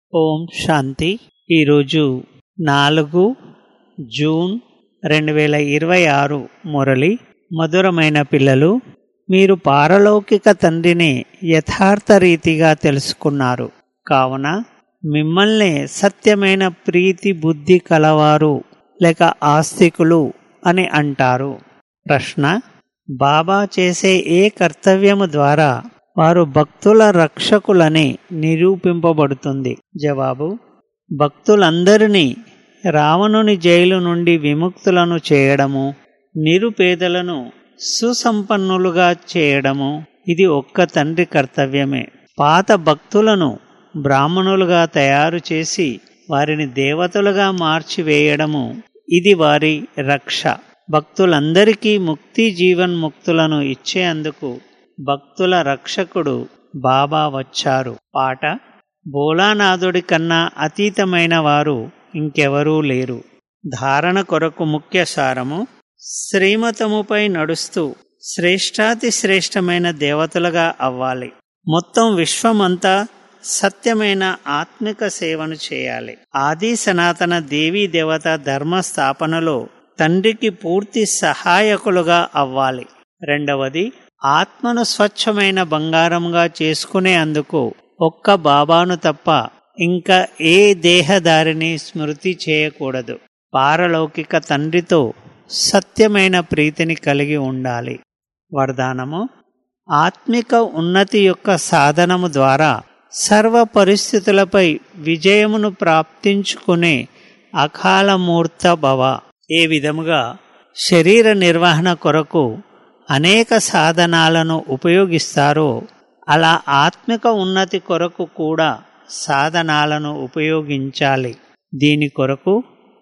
ఓం శాంతి ఈరోజు నాలుగు జూన్ రెండు వేల ఇరవై ఆరు మురళి మధురమైన పిల్లలు మీరు పారలౌకిక తండ్రిని యథార్థ రీతిగా తెలుసుకున్నారు కావున మిమ్మల్ని సత్యమైన ప్రీతి బుద్ధి కలవారు లేక ఆస్తికులు అని అంటారు ప్రశ్న బాబా చేసే ఏ కర్తవ్యము ద్వారా వారు భక్తుల రక్షకులని నిరూపింపబడుతుంది జవాబు భక్తులందరినీ రావణుని జైలు నుండి విముక్తులను చేయడము నిరుపేదలను సుసంపన్నులుగా చేయడము ఇది ఒక్క తండ్రి కర్తవ్యమే పాత భక్తులను బ్రాహ్మణులుగా తయారు చేసి వారిని దేవతలుగా మార్చివేయడము ఇది వారి రక్ష భక్తులందరికీ ముక్తి జీవన్ముక్తులను ఇచ్చేందుకు భక్తుల రక్షకుడు బాబా వచ్చారు పాట భోలానాథుడి కన్నా అతీతమైన వారు ఇంకెవరూ లేరు ధారణ కొరకు ముఖ్య సారము శ్రీమతముపై నడుస్తూ శ్రేష్టాతి శ్రేష్టమైన దేవతలుగా అవ్వాలి మొత్తం విశ్వమంతా సత్యమైన ఆత్మిక సేవను చేయాలి ఆది సనాతన దేవీ దేవత ధర్మ స్థాపనలో తండ్రికి పూర్తి సహాయకులుగా అవ్వాలి రెండవది ఆత్మను స్వచ్ఛమైన బంగారంగా చేసుకునే అందుకు ఒక్క బాబాను తప్ప ఇంకా ఏ దేహదారిని స్మృతి చేయకూడదు పారలౌకిక తండ్రితో సత్యమైన ప్రీతిని కలిగి ఉండాలి వరదానము ఆత్మిక ఉన్నతి యొక్క సాధనము ద్వారా సర్వ పరిస్థితులపై విజయమును ప్రాప్తించుకునే అకాలమూర్త భవ ఏ విధముగా శరీర నిర్వహణ కొరకు అనేక సాధనాలను ఉపయోగిస్తారో అలా ఆత్మిక ఉన్నతి కొరకు కూడా సాధనాలను ఉపయోగించాలి దీని కొరకు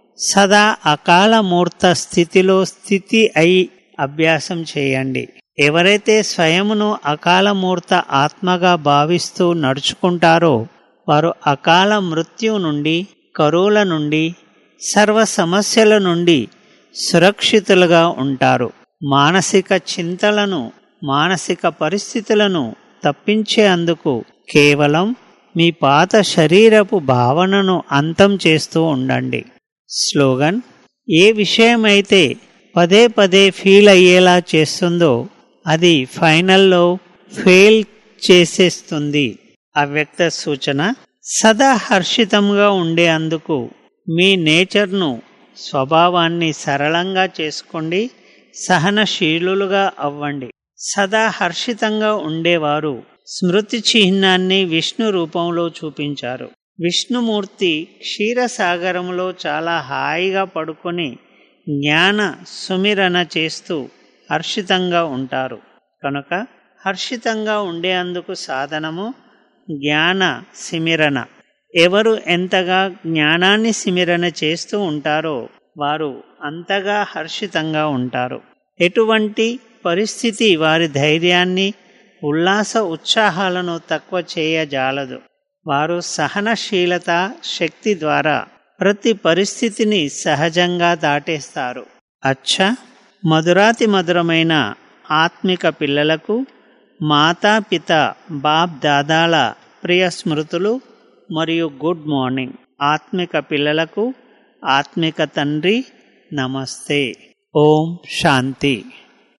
సదా అకాలమూర్త స్థితిలో స్థితి అయి అభ్యాసం చేయండి ఎవరైతే స్వయమును అకాలమూర్త ఆత్మగా భావిస్తూ నడుచుకుంటారో వారు అకాల మృత్యు నుండి కరువుల నుండి సర్వ సమస్యల నుండి సురక్షితులుగా ఉంటారు మానసిక చింతలను మానసిక పరిస్థితులను తప్పించేందుకు కేవలం మీ పాత శరీరపు భావనను అంతం చేస్తూ ఉండండి స్లోగన్ ఏ విషయమైతే పదే పదే ఫీల్ అయ్యేలా చేస్తుందో అది ఫైనల్లో ఫెయిల్ చేసేస్తుంది అవ్యక్త సూచన సదా హర్షితంగా ఉండే అందుకు మీ నేచర్ను స్వభావాన్ని సరళంగా చేసుకోండి సహనశీలులుగా అవ్వండి సదా హర్షితంగా ఉండేవారు స్మృతి చిహ్నాన్ని విష్ణు రూపంలో చూపించారు విష్ణుమూర్తి క్షీరసాగరంలో చాలా హాయిగా పడుకొని జ్ఞాన సుమిరణ చేస్తూ హర్షితంగా ఉంటారు కనుక హర్షితంగా ఉండేందుకు సాధనము జ్ఞాన సిమిరణ ఎవరు ఎంతగా జ్ఞానాన్ని సిమిరణ చేస్తూ ఉంటారో వారు అంతగా హర్షితంగా ఉంటారు ఎటువంటి పరిస్థితి వారి ధైర్యాన్ని ఉల్లాస ఉత్సాహాలను తక్కువ చేయజాలదు వారు సహనశీలత శక్తి ద్వారా ప్రతి పరిస్థితిని సహజంగా దాటేస్తారు అచ్చ మధురాతి మధురమైన ఆత్మిక పిల్లలకు మాతాపిత బాప్ దాదాల ప్రియ స్మృతులు మరియు గుడ్ మార్నింగ్ ఆత్మిక పిల్లలకు ఆత్మిక తండ్రి నమస్తే ఓం శాంతి